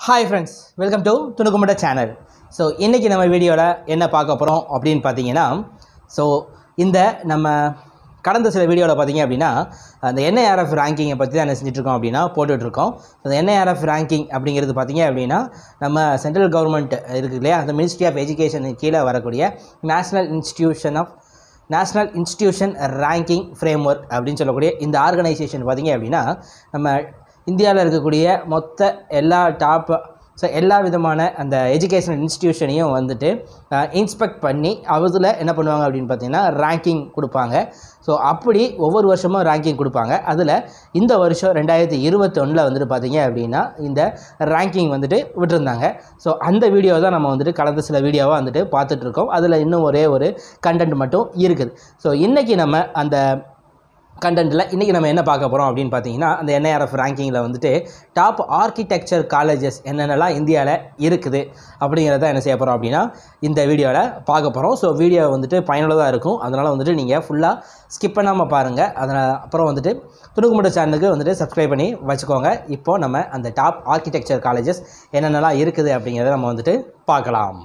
hi friends welcome to துணுக்குமட்ட channel so இன்றைக்கி நம்ம வீடியோவில் என்ன பார்க்க போகிறோம் அப்படின்னு பார்த்தீங்கன்னா ஸோ இந்த நம்ம கடந்த சில வீடியோவில் பார்த்தீங்க அப்படின்னா அந்த என்ஐஆர்எஃப் ரேங்கிங்கை பற்றி தான் என்ன செஞ்சுட்ருக்கோம் அப்படின்னா போட்டுட்ருக்கோம் அந்த என்ஐஆர்எஃப் ரேங்கிங் அப்படிங்கிறது பார்த்தீங்க அப்படின்னா நம்ம சென்ட்ரல் கவர்மெண்ட் இருக்குது இல்லையா அந்த மினிஸ்ட்ரி ஆஃப் எஜுகேஷன் கீழே வரக்கூடிய national institution of national institution ranking framework அப்படின்னு சொல்லக்கூடிய இந்த ஆர்கனைசேஷன் பார்த்தீங்க அப்படின்னா நம்ம இந்தியாவில் இருக்கக்கூடிய மொத்த எல்லா டாப் ஸோ எல்லா விதமான அந்த எஜுகேஷனல் இன்ஸ்டிடியூஷனையும் வந்துட்டு இன்ஸ்பெக்ட் பண்ணி அதில் என்ன பண்ணுவாங்க அப்படின்னு பார்த்தீங்கன்னா ரேங்கிங் கொடுப்பாங்க ஸோ அப்படி ஒவ்வொரு வருஷமும் ரேங்கிங் கொடுப்பாங்க அதில் இந்த வருஷம் ரெண்டாயிரத்தி இருபத்தொன்னில் வந்துட்டு பார்த்தீங்க அப்படின்னா இந்த ரேங்கிங் வந்துட்டு விட்டுருந்தாங்க ஸோ அந்த வீடியோ தான் நம்ம வந்துட்டு கடந்த சில வீடியோவாக வந்துட்டு பார்த்துட்ருக்கோம் அதில் இன்னும் ஒரே ஒரு கண்டென்ட் மட்டும் இருக்குது ஸோ இன்றைக்கி நம்ம அந்த கண்டென்ட்டில் இன்றைக்கி நம்ம என்ன பார்க்க போகிறோம் அப்படின்னு பார்த்தீங்கன்னா அந்த என்ஐஆர்எஃப் ரேங்கிங்கில் வந்துட்டு டாப் ஆர்கிடெக்சர் காலேஜஸ் என்னென்னலாம் இந்தியாவில் இருக்குது அப்படிங்கிறத என்ன செய்ய போகிறோம் அப்படின்னா இந்த வீடியோவில் பார்க்க போகிறோம் ஸோ வீடியோ வந்துட்டு பயனுள்ளதாக இருக்கும் அதனால் வந்துட்டு நீங்கள் ஃபுல்லாக ஸ்கிப் பண்ணாமல் பாருங்கள் அதனால் அப்புறம் வந்துட்டு துணுக்குமுட்ட சேனலுக்கு வந்துட்டு சப்ஸ்கிரைப் பண்ணி வச்சுக்கோங்க இப்போது நம்ம அந்த டாப் ஆர்கிடெக்சர் காலேஜஸ் என்னென்னலாம் இருக்குது அப்படிங்கிறத நம்ம வந்துட்டு பார்க்கலாம்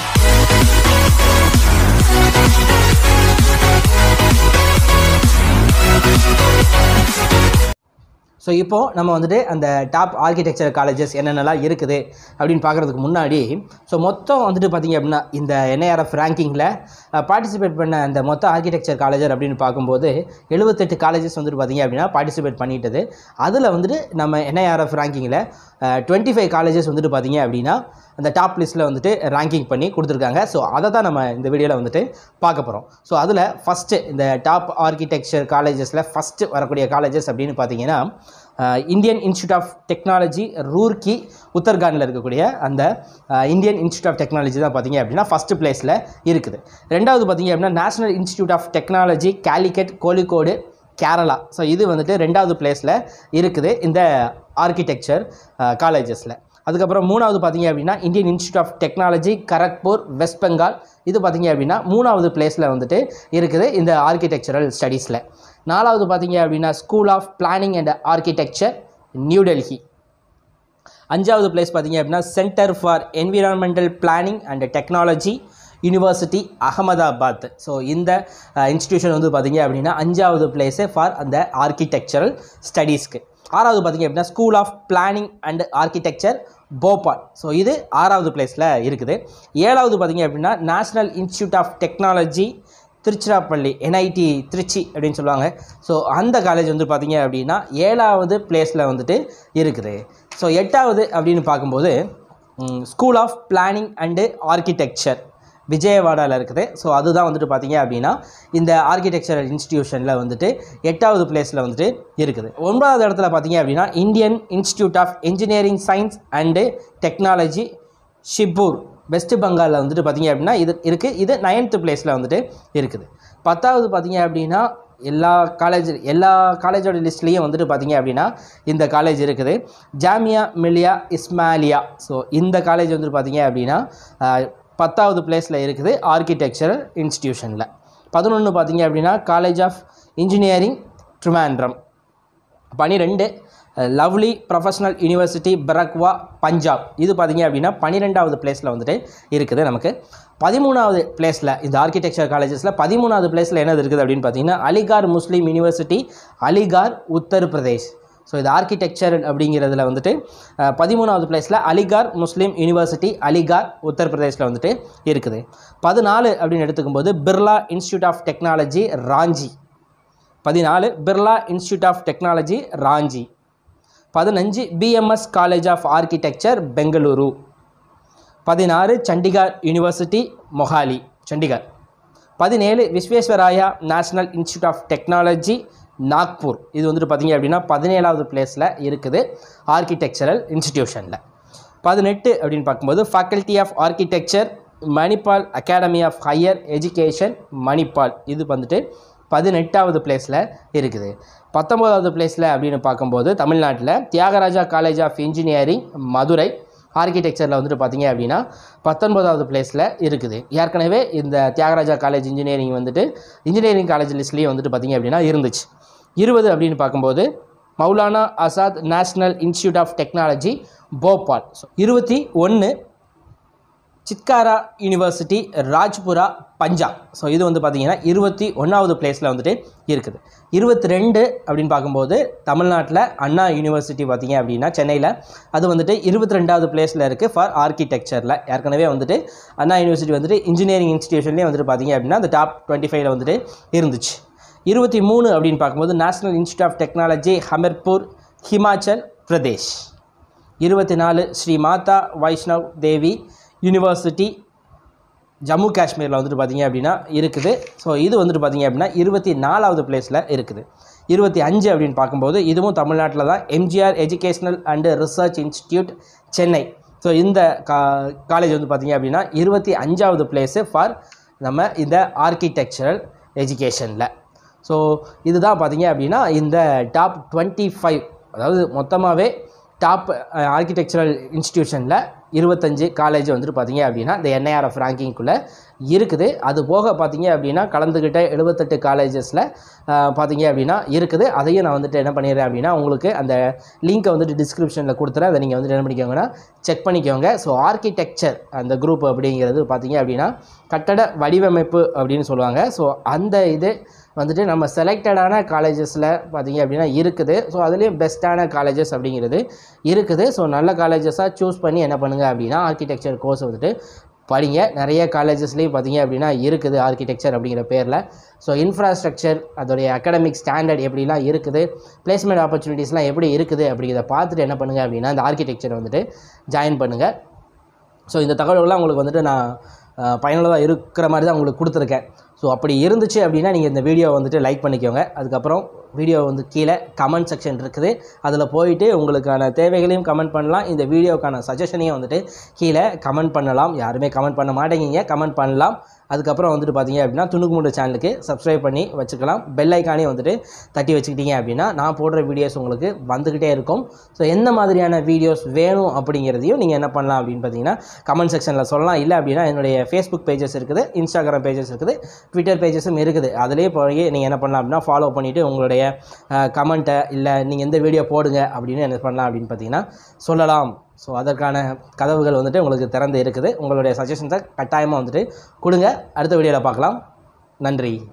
ஸோ இப்போது நம்ம வந்துட்டு அந்த டாப் ஆர்கிடெக்சர் காலேஜஸ் என்னென்னலாம் இருக்குது அப்படின்னு பார்க்குறதுக்கு முன்னாடி ஸோ மொத்தம் வந்துட்டு பார்த்திங்க அப்படின்னா இந்த என்ஐஆர்எஃப் ரேங்கிங்கில் பார்ட்டிசிபேட் பண்ண அந்த மொத்த ஆர்கிடெக்சர் காலேஜர் அப்படின்னு பார்க்கும்போது எழுபத்தெட்டு காலேஜஸ் வந்துட்டு பார்த்திங்க அப்படின்னா பார்ட்டிசிபேட் பண்ணிட்டது அதில் வந்துட்டு நம்ம என்ஐஆர்எஃப் ரேங்கிங்கில் டுவெண்ட்டி ஃபைவ் காலேஜஸ் வந்துட்டு பார்த்திங்க அப்படின்னா அந்த டாப் லிஸ்ட்டில் வந்துட்டு ரேங்கிங் பண்ணி கொடுத்துருக்காங்க ஸோ அதை தான் நம்ம இந்த வீடியோவில் வந்துட்டு பார்க்க போகிறோம் ஸோ அதில் ஃபஸ்ட்டு இந்த டாப் ஆர்கிடெக்சர் காலேஜஸில் ஃபஸ்ட்டு வரக்கூடிய காலேஜஸ் அப்படின்னு பார்த்தீங்கன்னா Indian institute of technology Roorkee உத்தர்காண்டில் இருக்கக்கூடிய அந்த இந்தியன் இன்ஸ்டியூட் ஆஃப் டெக்னாலஜி தான் பார்த்தீங்க அப்படின்னா ஃபஸ்ட்டு பிளேஸில் இருக்குது ரெண்டாவது பார்த்தீங்க அப்படின்னா national institute of technology Calicut Kozhikode Kerala so இது வந்துட்டு ரெண்டாவது பிளேஸில் இருக்குது இந்த ஆர்கிடெக்சர் காலேஜஸில் அதுக்கப்புறம் மூணாவது பார்த்தீங்க அப்படின்னா Indian institute of technology Kharagpur west Bengal இது பார்த்தீங்க அப்படின்னா மூணாவது பிளேஸில் வந்துட்டு இருக்குது இந்த ஆர்கிடெக்சரல் ஸ்டடீஸில் நாலாவது பார்த்தீங்க அப்படின்னா school of planning and architecture new Delhi அஞ்சாவது பிளேஸ் பார்த்தீங்க அப்படின்னா centre for environmental planning and technology university Ahmedabad so இந்த இன்ஸ்டிடியூஷன் வந்து பார்த்தீங்க அப்படின்னா அஞ்சாவது பிளேஸு ஃபார் அந்த ஆர்கிடெக்சரல் ஸ்டடீஸ்க்கு ஆறாவது பார்த்தீங்க அப்படின்னா school of planning and architecture Bhopal so இது ஆறாவது பிளேஸில் இருக்குது ஏழாவது பார்த்தீங்க அப்படின்னா national institute of technology Tiruchirappalli NIT Trichy அப்படின்னு சொல்லுவாங்க ஸோ அந்த காலேஜ் வந்து பார்த்தீங்க அப்படின்னா ஏழாவது பிளேஸில் வந்துட்டு இருக்குது ஸோ எட்டாவது அப்படின்னு பார்க்கும்போது school of planning and architecture விஜயவாடாவில் இருக்குது ஸோ அதுதான் வந்துட்டு பார்த்தீங்க அப்படின்னா இந்த ஆர்கிடெக்சரல் இன்ஸ்டிடியூஷனில் வந்துட்டு எட்டாவது பிளேஸில் வந்துட்டு இருக்குது ஒன்பதாவது இடத்துல பார்த்தீங்க அப்படின்னா Indian institute of engineering science and technology Shibpur west பெங்காலில் வந்துட்டு பார்த்தீங்க அப்படின்னா இது இருக்குது இது நைன்த்து பிளேஸில் வந்துட்டு இருக்குது பத்தாவது பார்த்தீங்க அப்படின்னா எல்லா காலேஜ் எல்லா காலேஜோட லிஸ்ட்லேயும் வந்துட்டு பார்த்தீங்க அப்படின்னா இந்த காலேஜ் இருக்குது ஜாமியா மில்லியா இஸ்மாலியா ஸோ இந்த காலேஜ் வந்துட்டு பார்த்தீங்க அப்படின்னா பத்தாவது பிளேஸில் இருக்குது ஆர்கிடெக்சரல் இன்ஸ்டிடியூஷனில் பதினொன்று பார்த்தீங்க அப்படின்னா காலேஜ் ஆஃப் இன்ஜினியரிங் ட்ரிமாண்ட்ரம் பனிரெண்டு லவ்லி ப்ரொஃபஷனல் யூனிவர்சிட்டி பரக்வா பஞ்சாப் இது பார்த்தீங்க அப்படின்னா பன்னிரெண்டாவது பிளேஸில் வந்துட்டு இருக்குது நமக்கு பதிமூணாவது பிளேஸில் இந்த ஆர்கிடெக்சர் காலேஜஸில் பதிமூணாவது பிளேஸில் என்னது இருக்குது அப்படின்னு பார்த்தீங்கன்னா Aligarh Muslim university Aligarh Uttar Pradesh so இது ஆர்கிடெக்சர் அப்படிங்கிறதுல வந்துட்டு பதிமூணாவது பிளேஸில் அலிகார் முஸ்லீம் யூனிவர்சிட்டி அலிகார் உத்தரப்பிரதேஷில் வந்துட்டு இருக்குது பதினாலு அப்படின்னு எடுத்துக்கும்போது Birla institute of technology Ranchi பதினாலு Birla institute of technology Ranchi பதினஞ்சு BMS college of architecture Bengaluru பதினாறு சண்டிகார் யூனிவர்சிட்டி மொஹாலி சண்டிகார் பதினேழு Visvesvaraya national institute of technology Nagpur இது வந்துட்டு பார்த்திங்க அப்படின்னா பதினேழாவது பிளேஸில் இருக்குது ஆர்கிடெக்சரல் இன்ஸ்டிடியூஷனில் பதினெட்டு அப்படின்னு பார்க்கும்போது faculty of architecture Manipal academy of higher education Manipal இது வந்துட்டு பதினெட்டாவது பிளேஸில் இருக்குது பத்தொம்போதாவது பிளேஸில் அப்படின்னு பார்க்கும்போது தமிழ்நாட்டில் Thiagaraja college of engineering Madurai ஆர்கிடெக்சரில் வந்துட்டு பார்த்தீங்க அப்படின்னா பத்தொன்பதாவது பிளேஸில் இருக்குது ஏற்கனவே இந்த தியாகராஜா காலேஜ் இன்ஜினியரிங் வந்துட்டு இன்ஜினியரிங் காலேஜ் லிஸ்ட்லேயும் வந்துட்டு பார்த்தீங்க அப்படின்னா இருந்துச்சு இருபது அப்படின்னு பார்க்கும்போது Maulana Azad national institute of technology Bhopal so இருபத்தி ஒன்று சித்காரா யூனிவர்சிட்டி ராஜ்புரா பஞ்சாப் ஸோ இது வந்து பார்த்தீங்கன்னா இருபத்தி ஒன்றாவது பிளேஸில் வந்துட்டு இருக்குது இருபத்தி ரெண்டு அப்படின்னு பார்க்கும்போது தமிழ்நாட்டில் அண்ணா யூனிவர்சிட்டி பார்த்தீங்க அப்படின்னா சென்னையில் அது வந்துட்டு இருபத்தி ரெண்டாவது பிளேஸில் இருக்குது ஃபார் ஆர்கிடெக்சரில் ஏற்கனவே வந்துட்டு அண்ணா யூனிவர்சிட்டி வந்துட்டு இன்ஜினியரிங் இன்ஸ்டிடியூஷன்லேயே வந்துட்டு பார்த்தீங்க அப்படின்னா அந்த டாப் டுவெண்ட்டி ஃபைவ்ல வந்துட்டு இருந்துச்சு இருபத்தி மூணு அப்படின்னு பார்க்கும்போது national institute of technology Hamirpur Himachal Pradesh இருபத்தி நாலு ஸ்ரீ மாதா வைஷ்ணவ் தேவி யூனிவர்சிட்டி ஜம்மு காஷ்மீரில் வந்துட்டு பார்த்தீங்க அப்படின்னா இருக்குது ஸோ இது வந்துட்டு பார்த்தீங்க அப்படின்னா இருபத்தி நாலாவது பிளேஸில் இருக்குது இருபத்தி அஞ்சு அப்படின்னு பார்க்கும்போது இதுவும் தமிழ்நாட்டில் தான் MGR educational and research institute Chennai so இந்த கா காலேஜ் வந்து பார்த்தீங்க அப்படின்னா இருபத்தி அஞ்சாவது பிளேஸு ஃபார் நம்ம இந்த ஆர்கிடெக்சரல் எஜுகேஷனில் ஸோ இதுதான் பார்த்தீங்க அப்படின்னா இந்த டாப் டுவெண்ட்டி ஃபைவ் அதாவது மொத்தமாகவே டாப் ஆர்கிடெக்சரல் இன்ஸ்டிடியூஷனில் இருபத்தஞ்சு காலேஜ் வந்துட்டு பார்த்தீங்க அப்படின்னா இந்த என்ஐஆர்எஃப் ரேங்கிங்குள்ளே இருக்குது அது போக பார்த்தீங்க அப்படின்னா கலந்துக்கிட்ட எழுபத்தெட்டு காலேஜஸில் பார்த்தீங்க அப்படின்னா இருக்குது அதையும் நான் வந்துட்டு என்ன பண்ணிடுறேன் அப்படின்னா உங்களுக்கு அந்த லிங்க்கை வந்துட்டு டிஸ்கிரிப்ஷனில் கொடுத்துறேன் அதை நீங்கள் வந்துட்டு என்ன பண்ணிக்கோங்கன்னா செக் பண்ணிக்கோங்க ஸோ ஆர்கிடெக்சர் அந்த குரூப் அப்படிங்கிறது பார்த்தீங்க அப்படின்னா கட்டட வடிவமைப்பு அப்படின்னு சொல்லுவாங்க ஸோ அந்த இது வந்துட்டு நம்ம செலக்டடான காலேஜஸில் பார்த்தீங்க அப்படின்னா இருக்குது ஸோ அதுலேயும் பெஸ்ட்டான காலேஜஸ் அப்படிங்கிறது இருக்குது ஸோ நல்ல காலேஜஸாக சூஸ் பண்ணி என்ன பண்ணுங்கள் அப்படின்னா ஆர்கிடெக்சர் கோர்ஸ் வந்துட்டு படிங்க நிறைய காலேஜஸ்லேயும் பார்த்தீங்க அப்படின்னா இருக்குது ஆர்கிடெக்சர் அப்படிங்கிற பேரில் ஸோ இன்ஃப்ராஸ்ட்ரக்சர் அதோடைய அகாடமிக் ஸ்டாண்டர்ட் எப்படிலாம் இருக்குது பிளேஸ்மெண்ட் ஆப்பர்ச்சுனிட்டிஸ்லாம் எப்படி இருக்குது அப்படிங்கிறத பார்த்துட்டு என்ன பண்ணுங்கள் அப்படின்னா இந்த ஆர்கிடெக்சர் வந்துட்டு ஜாயின் பண்ணுங்கள் ஸோ இந்த தகவல்கள்லாம் உங்களுக்கு வந்துட்டு நான் பயனுள்ளதாக இருக்கிற மாதிரி தான் உங்களுக்கு கொடுத்துருக்கேன் ஸோ அப்படி இருந்துச்சு அப்படின்னா நீங்கள் இந்த வீடியோ வந்துட்டு லைக் பண்ணிக்கோங்க அதுக்கப்புறம் வீடியோ வந்து கீழே கமெண்ட் செக்ஷன் இருக்குது அதில் போயிட்டு உங்களுக்கான தேவைகளையும் கமெண்ட் பண்ணலாம் இந்த வீடியோக்கான சஜஷனையும் வந்துட்டு கீழே கமெண்ட் பண்ணலாம் யாருமே கமெண்ட் பண்ண மாட்டேங்கிங்க கமெண்ட் பண்ணலாம் அதுக்கப்புறம் வந்துட்டு பார்த்தீங்க அப்படின்னா துணுக்குமுண்டு சேனலுக்கு சப்ஸ்கிரைப் பண்ணி வச்சுக்கலாம் பெல் ஐக்கானே வந்துட்டு தட்டி வச்சுக்கிட்டீங்க அப்படின்னா நான் போடுற வீடியோஸ் உங்களுக்கு வந்துக்கிட்டே இருக்கும் ஸோ எந்த மாதிரியான வீடியோஸ் வேணும் அப்படிங்கிறதையும் நீங்கள் என்ன பண்ணலாம் அப்படின்னு பார்த்தீங்கன்னா கமெண்ட் செக்ஷனில் சொல்லலாம் இல்லை அப்படின்னா என்னுடைய ஃபேஸ்புக் பேஜஸ் இருக்குது இன்ஸ்டாகிராம் பேஜஸ் இருக்குது ட்விட்டர் பேஜஸும் இருக்குது அதிலே போய் நீங்கள் என்ன பண்ணலாம் அப்படின்னா ஃபாலோ பண்ணிவிட்டு உங்களுடைய கமெண்ட்டை இல்லை நீங்கள் எந்த வீடியோ போடுங்க அப்படின்னு என்ன பண்ணலாம் அப்படின்னு பார்த்தீங்கன்னா சொல்லலாம் ஸோ அதற்கான கதவுகள் வந்துட்டு உங்களுக்கு திறந்து இருக்குது உங்களுடைய சஜஷன்ஸை கட்டாயமாக வந்துட்டு கொடுங்க அடுத்த வீடியோவில் பார்க்கலாம் நன்றி